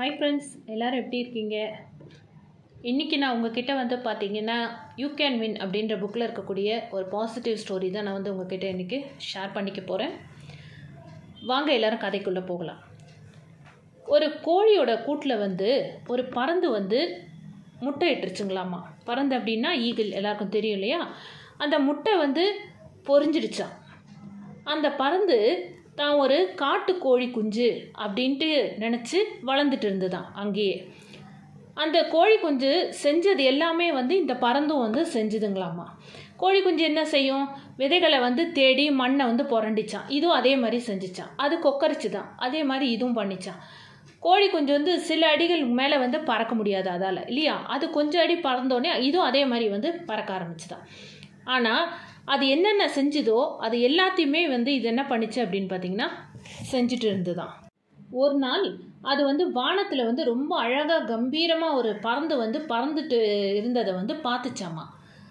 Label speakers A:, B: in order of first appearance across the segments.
A: hi friends எல்லோரும் எப்படி இருக்கீங்க இன்றைக்கி நான் உங்ககிட்ட வந்து பார்த்தீங்கன்னா யூ கேன் வின் அப்படின்ற புக்கில் இருக்கக்கூடிய ஒரு பாசிட்டிவ் ஸ்டோரி தான் நான் வந்து உங்ககிட்ட இன்றைக்கி ஷேர் பண்ணிக்க போகிறேன் வாங்க எல்லோரும் கதைக்குள்ளே போகலாம் ஒரு கோழியோட கூட்டில் வந்து ஒரு பறந்து வந்து முட்டை இட்டுருச்சுங்களாமா பறந்து அப்படின்னா ஈகிள் எல்லாருக்கும் தெரியும் இல்லையா அந்த முட்டை வந்து பொறிஞ்சிடுச்சான் அந்த பறந்து தான் ஒரு காட்டுக்கோழி குஞ்சு அப்படின்ட்டு நினச்சி வளர்ந்துட்டு இருந்ததாம் அங்கேயே அந்த கோழி குஞ்சு செஞ்சது எல்லாமே வந்து இந்த பறந்தும் வந்து செஞ்சுதுங்களாமா கோழி குஞ்சு என்ன செய்யும் விதைகளை வந்து தேடி மண்ணை வந்து புரண்டிச்சான் இதுவும் அதே மாதிரி செஞ்சுச்சான் அது கொக்கரிச்சு தான் அதே மாதிரி இதுவும் பண்ணிச்சான் கோழி குஞ்சு வந்து சில அடிகள் மேலே வந்து பறக்க முடியாது அதால் இல்லையா அது கொஞ்சம் அடி பறந்தோடனே இதுவும் அதே மாதிரி வந்து பறக்க ஆரம்பிச்சுதான் ஆனால் அது என்னென்ன செஞ்சுதோ அது எல்லாத்தையுமே வந்து இது என்ன பண்ணிச்சு அப்படின்னு பார்த்தீங்கன்னா செஞ்சுட்டு இருந்துதான் ஒரு நாள் அது வந்து வானத்தில் வந்து ரொம்ப அழகாக கம்பீரமாக ஒரு பறந்து வந்து பறந்துட்டு இருந்ததை வந்து பார்த்துச்சாமா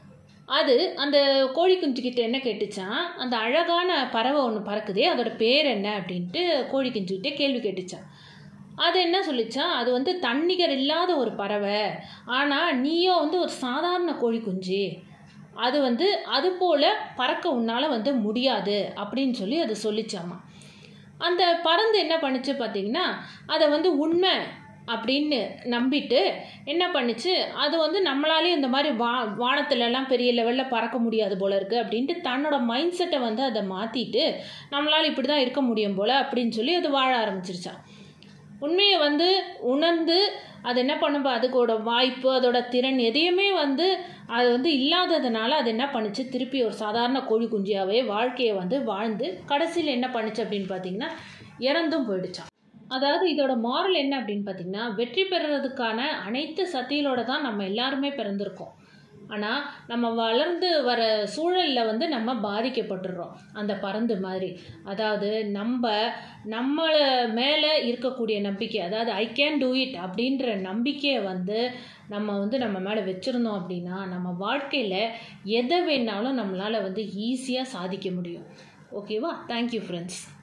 A: அது அந்த கோழி குஞ்சுக்கிட்ட என்ன கேட்டுச்சான் அந்த அழகான பறவை ஒன்று பறக்குதே அதோட பேர் என்ன அப்படின்ட்டு கோழி குஞ்சுக்கிட்டே கேள்வி கேட்டுச்சான் அது என்ன சொல்லிச்சான் அது வந்து தன்னிகர் இல்லாத ஒரு பறவை ஆனால் நீயோ வந்து ஒரு சாதாரண கோழி குஞ்சு அது வந்து அது போல் பறக்க உன்னால் வந்து முடியாது அப்படின்னு சொல்லி அது சொல்லிச்சாமா அந்த பறந்து என்ன பண்ணுச்சு பார்த்தீங்கன்னா அதை வந்து உண்மை அப்படின்னு நம்பிட்டு என்ன பண்ணுச்சு அது வந்து நம்மளாலே இந்த மாதிரி வா வானத்துலலாம் பெரிய லெவலில் பறக்க முடியாது போல இருக்குது அப்படின்ட்டு தன்னோட மைண்ட் செட்டை வந்து அதை மாற்றிட்டு நம்மளால் இப்படி தான் இருக்க முடியும் போல் அப்படின்னு சொல்லி அது வாழ ஆரம்பிச்சிருச்சான் உண்மையை வந்து உணர்ந்து அது என்ன பண்ணும் அதுக்கோட வாய்ப்பு அதோட திறன் எதையுமே வந்து அது வந்து இல்லாததுனால அது என்ன பண்ணுச்சு திருப்பி ஒரு சாதாரண கோழி குஞ்சியாகவே வாழ்க்கையை வந்து வாழ்ந்து கடைசியில் என்ன பண்ணுச்சு அப்படின்னு பார்த்தீங்கன்னா இறந்தும் போயிடுச்சான் அதாவது இதோட மாரல் என்ன அப்படின்னு பார்த்தீங்கன்னா வெற்றி பெறுறதுக்கான அனைத்து சக்திகளோட தான் நம்ம எல்லாருமே பிறந்திருக்கோம் ஆனால் நம்ம வளர்ந்து வர சூழலில் வந்து நம்ம பாதிக்கப்பட்டுடுறோம் அந்த பறந்து மாதிரி அதாவது நம்ம நம்ம மேலே இருக்கக்கூடிய நம்பிக்கை அதாவது ஐ கேன் டூ இட் அப்படின்ற நம்பிக்கையை வந்து நம்ம வந்து நம்ம மேலே வச்சுருந்தோம் அப்படின்னா நம்ம வாழ்க்கையில் எதை வேணாலும் நம்மளால் வந்து ஈஸியாக சாதிக்க முடியும் ஓகேவா தேங்க்யூ ஃப்ரெண்ட்ஸ்